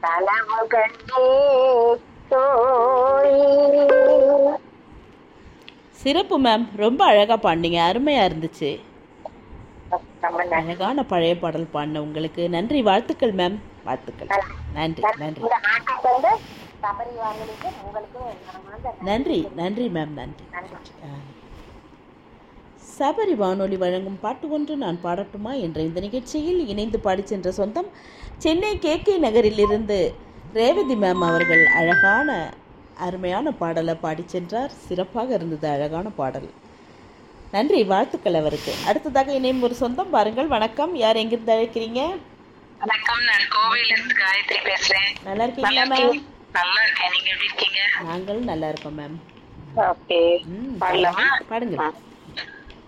கனவு கண்டே தோழி சிறப்பு மேம் ரொம்ப அழகாக பாடினீங்க அருமையாக இருந்துச்சு ரொம்ப நன்றி அழகான பழைய பாடல் பாடின உங்களுக்கு நன்றி வாழ்த்துக்கள் மேம் வாழ்த்துக்கள் நன்றி நன்றி இந்த நாட்டுக்கு வந்து சபரி வாங்கலுக்கு உங்களுக்கு மனமார்ந்த நன்றி நன்றி மேம் நன்றி நன்றி ஆ. சபரி வானொலி வழங்கும் பாட்டு ஒன்று நான் பாடட்டுமா என்ற இந்த நிகழ்ச்சியில் இணைந்து பாடிச் சென்ற சொந்தம் சென்னை கே கே நகரிலிருந்து ரேவதி மேம் அவர்கள் அழகான அருமையான பாடலை பாடிச் சென்றார் சிறப்பாக இருந்தது அழகான பாடல் நன்றி வாழ்த்துக்கள் அவருக்கு அடுத்ததாக இணையும் ஒரு சொந்தம் பாருங்கள் வணக்கம் யார் எங்கிருந்து அழைக்கிறீங்க வணக்கம் நான் கோவையில இருந்து காயத்ரி பேசுறேன் நல்லா இருக்கீங்களா நல்லா மேம் இருக்கீங்க? நல்லா இருக்கேன் நீங்க எப்படி இருக்கீங்க நாங்கள் நல்லா இருக்கோம் மேம் ஓகே ம் பாடலாமா பாடுங்கள்